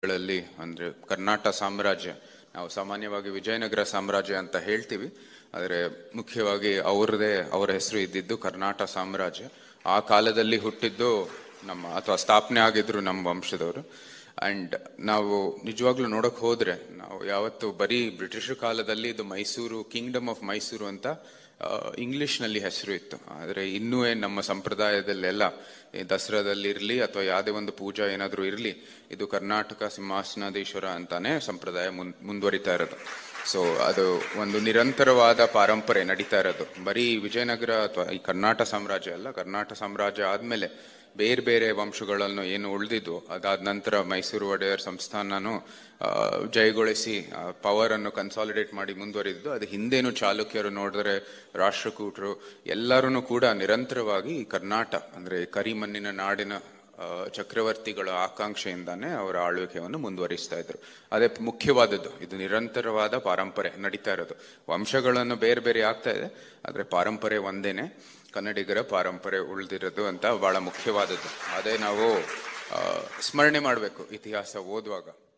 ಗಳಲ್ಲಿ ಅಂದ್ರೆ ಕರ್ನಾಟ ಸಾಮ್ರಾಜ್ಯ ನಾವು ಸಾಮಾನ್ಯವಾಗಿ ವಿಜಯನಗರ ಸಾಮ್ರಾಜ್ಯ ಅಂತ ಹೇಳ್ತೀವಿ ಆದರೆ ಮುಖ್ಯವಾಗಿ ಅವ್ರದೇ ಅವರ ಹೆಸರು ಇದ್ದಿದ್ದು ಕರ್ನಾಟ ಸಾಮ್ರಾಜ್ಯ ಆ ಕಾಲದಲ್ಲಿ ಹುಟ್ಟಿದ್ದು ನಮ್ಮ ಅಥವಾ ಸ್ಥಾಪನೆ ಆಗಿದ್ರು ನಮ್ಮ ವಂಶದವರು ಅಂಡ್ ನಾವು ನಿಜವಾಗ್ಲೂ ನೋಡಕ್ ಹೋದ್ರೆ ನಾವು ಯಾವತ್ತು ಬರೀ ಬ್ರಿಟಿಷ್ ಕಾಲದಲ್ಲಿ ಇದು ಮೈಸೂರು ಕಿಂಗ್ಡಮ್ ಆಫ್ ಮೈಸೂರು ಅಂತ ಇಂಗ್ಲಿಷ್ ನಲ್ಲಿ ಹೆಸರು ಇತ್ತು ಆದರೆ ಇನ್ನೂ ಏನ್ ನಮ್ಮ ಸಂಪ್ರದಾಯದಲ್ಲೆಲ್ಲ ಈ ದಸರಾದಲ್ಲಿ ಇರಲಿ ಅಥವಾ ಯಾವುದೇ ಒಂದು ಪೂಜಾ ಏನಾದರೂ ಇರಲಿ ಇದು ಕರ್ನಾಟಕ ಸಿಂಹಾಸನಾಧೀಶ್ವರ ಅಂತಾನೆ ಸಂಪ್ರದಾಯ ಮುನ್ ಮುಂದುವರಿತಾ ಇರೋದು ಸೊ ಅದು ಒಂದು ನಿರಂತರವಾದ ಪಾರಂಪರೆ ನಡೀತಾ ಇರೋದು ಬರೀ ವಿಜಯನಗರ ಅಥವಾ ಈ ಕರ್ನಾಟ ಸಾಮ್ರಾಜ್ಯ ಅಲ್ಲ ಕರ್ನಾಟ ಸಾಮ್ರಾಜ್ಯ ಆದ್ಮೇಲೆ ಬೇರೆ ಬೇರೆ ವಂಶಗಳನ್ನು ಏನು ಉಳಿದಿದ್ವು ಅದಾದ ನಂತರ ಮೈಸೂರು ಒಡೆಯರ್ ಸಂಸ್ಥಾನನು ಆ, ಜಯಗೊಳಿಸಿ ಪವರ್ ಅನ್ನು ಕನ್ಸಾಲಿಡೇಟ್ ಮಾಡಿ ಮುಂದುವರಿದ್ದು ಅದು ಹಿಂದೇನು ಚಾಲುಕ್ಯರು ನೋಡಿದ್ರೆ ರಾಷ್ಟ್ರಕೂಟರು ಎಲ್ಲರೂ ಕೂಡ ನಿರಂತರವಾಗಿ ಈ ಕರ್ನಾಟ ಅಂದ್ರೆ ಕರಿಮಣ್ಣಿನ ನಾಡಿನ ಆ, ಚಕ್ರವರ್ತಿಗಳ ಆಕಾಂಕ್ಷೆಯಿಂದಾನೇ ಅವರ ಆಳ್ವಿಕೆಯನ್ನು ಮುಂದುವರಿಸ್ತಾ ಇದ್ರು ಅದೇ ಮುಖ್ಯವಾದದ್ದು ಇದು ನಿರಂತರವಾದ ಪಾರಂಪರೆ ನಡೀತಾ ಇರೋದು ವಂಶಗಳನ್ನು ಬೇರೆ ಬೇರೆ ಆಗ್ತಾ ಇದೆ ಆದ್ರೆ ಪಾರಂಪರೆ ಒಂದೇನೆ ಕನ್ನಡಿಗರ ಪಾರಂಪರೆ ಉಳಿದಿರೋದು ಅಂತ ಬಹಳ ಮುಖ್ಯವಾದದ್ದು ಅದೇ ನಾವು ಆ, ಸ್ಮರಣೆ ಮಾಡಬೇಕು ಇತಿಹಾಸ ಓದುವಾಗ